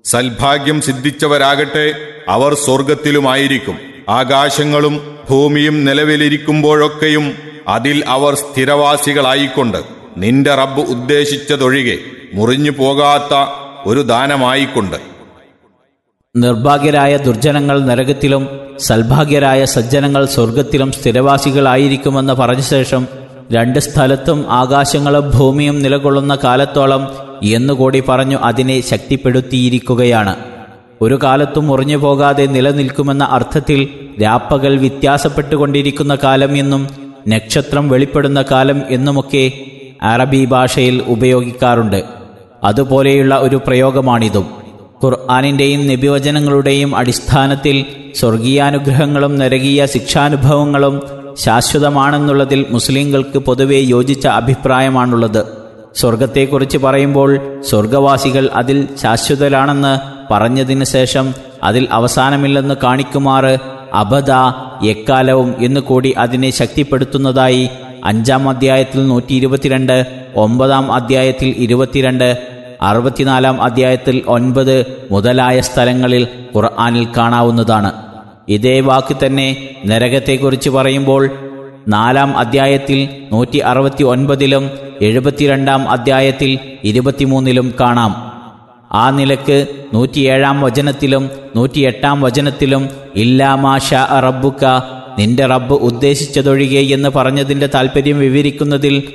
സൽഭാഗ്യം സിദ്ധിച്ചവരാകട്ടെ അവർ സ്വർഗത്തിലുമായിരിക്കും ആകാശങ്ങളും ഭൂമിയും നിലവിലിരിക്കുമ്പോഴൊക്കെയും അതിൽ അവർ സ്ഥിരവാസികളായിക്കൊണ്ട് നിന്റെ റബ്ബ് ഉദ്ദേശിച്ചതൊഴികെ മുറിഞ്ഞു പോകാത്ത ഒരു ദാനമായിക്കൊണ്ട് നിർഭാഗ്യരായ ദുർജനങ്ങൾ നരകത്തിലും സൽഭാഗ്യരായ സജ്ജനങ്ങൾ സ്വർഗത്തിലും സ്ഥിരവാസികളായിരിക്കുമെന്ന് പറഞ്ഞ ശേഷം രണ്ട് സ്ഥലത്തും ആകാശങ്ങളും ഭൂമിയും നിലകൊള്ളുന്ന കാലത്തോളം എന്നുകൂടി പറഞ്ഞു അതിനെ ശക്തിപ്പെടുത്തിയിരിക്കുകയാണ് ഒരു കാലത്തും മുറിഞ്ഞു പോകാതെ നിലനിൽക്കുമെന്ന അർത്ഥത്തിൽ രാപ്പകൽ വ്യത്യാസപ്പെട്ടുകൊണ്ടിരിക്കുന്ന കാലം എന്നും നക്ഷത്രം വെളിപ്പെടുന്ന കാലം എന്നുമൊക്കെ അറബി ഭാഷയിൽ ഉപയോഗിക്കാറുണ്ട് അതുപോലെയുള്ള ഒരു പ്രയോഗമാണിതും ഖുർആാനിൻ്റെയും നിബിവചനങ്ങളുടെയും അടിസ്ഥാനത്തിൽ സ്വർഗീയാനുഗ്രഹങ്ങളും നരകീയ ശിക്ഷാനുഭവങ്ങളും ശാശ്വതമാണെന്നുള്ളതിൽ മുസ്ലിങ്ങൾക്ക് പൊതുവെ യോജിച്ച അഭിപ്രായമാണുള്ളത് സ്വർഗത്തെക്കുറിച്ച് പറയുമ്പോൾ സ്വർഗവാസികൾ അതിൽ ശാശ്വതരാണെന്ന് പറഞ്ഞതിന് ശേഷം അതിൽ അവസാനമില്ലെന്ന് കാണിക്കുമാറ് അബദ എക്കാലവും എന്ന് കൂടി അതിനെ ശക്തിപ്പെടുത്തുന്നതായി അഞ്ചാം അധ്യായത്തിൽ നൂറ്റി ഇരുപത്തിരണ്ട് ഒമ്പതാം അധ്യായത്തിൽ ഇരുപത്തിരണ്ട് അറുപത്തിനാലാം അധ്യായത്തിൽ ഒൻപത് മുതലായ സ്ഥലങ്ങളിൽ ഖുർആാനിൽ കാണാവുന്നതാണ് ഇതേ വാക്ക് തന്നെ നരകത്തെക്കുറിച്ച് പറയുമ്പോൾ നാലാം അധ്യായത്തിൽ നൂറ്റി അറുപത്തി ഒൻപതിലും എഴുപത്തിരണ്ടാം അധ്യായത്തിൽ ഇരുപത്തിമൂന്നിലും കാണാം ആ നിലക്ക് നൂറ്റിയേഴാം വചനത്തിലും നൂറ്റിയെട്ടാം വചനത്തിലും ഇല്ലാമാഷ റബ്ബുക്ക നിന്റെ റബ്ബ് ഉദ്ദേശിച്ചതൊഴികെ എന്ന് പറഞ്ഞതിന്റെ താൽപ്പര്യം വിവരിക്കുന്നതിൽ